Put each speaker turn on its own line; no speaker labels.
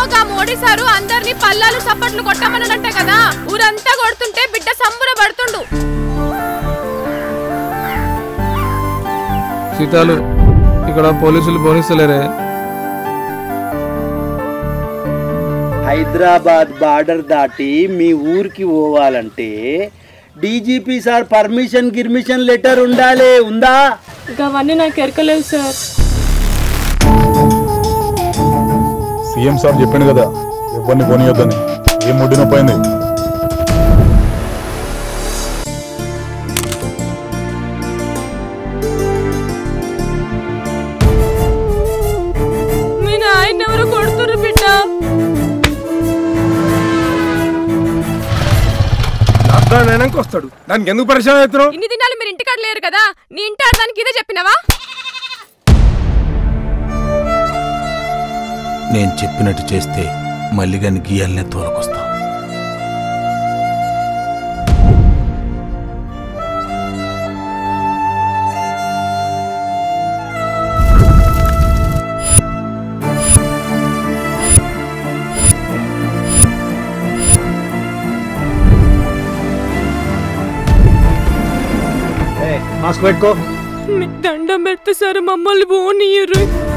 గా మోడీ సారు అందరినీ పల్లాలు సప్పట్లు కొట్టమన్నట్ట కదా ఊరంతా కొడుతుంటే బిడ్డ సంబరపడుతుండు
సీతాలు ఇక్కడ పోలీసులు పోనిస్తలేరే
హైదరాబాద్ బార్డర్ దాటి మీ ఊరికి పోవాలంటే డీజీపీ సార్ పర్మిషన్ గిర్మిషన్ లెటర్ ఉండాలి ఉందా
అవన్నీ నాకు ఎరకలేవు సార్
సీఎం సార్ చెప్పిండు కదా ఎవరిని కొనియొద్దని ఏం ముడ్డి నొప్పి అయింది
మీ నాయన ఎవరు కొడుతురు బిడ్డ
లాక్డౌన్ అయినాక వస్తాడు దానికి ఎందుకు పరిశ్రమ అవుతున్నావు
ఇన్ని దినాలు మీరు ఇంటికాడ లేరు కదా నీ ఇంటి ఆడదానికి ఇదే చెప్పినావా
నేను చెప్పినట్టు చేస్తే మల్లిగాని గీయాలనే తోలకొస్తా
మాస్క్ పెట్టుకో
మీ దండం పెడితే సార్ మమ్మల్ని పోనీయరు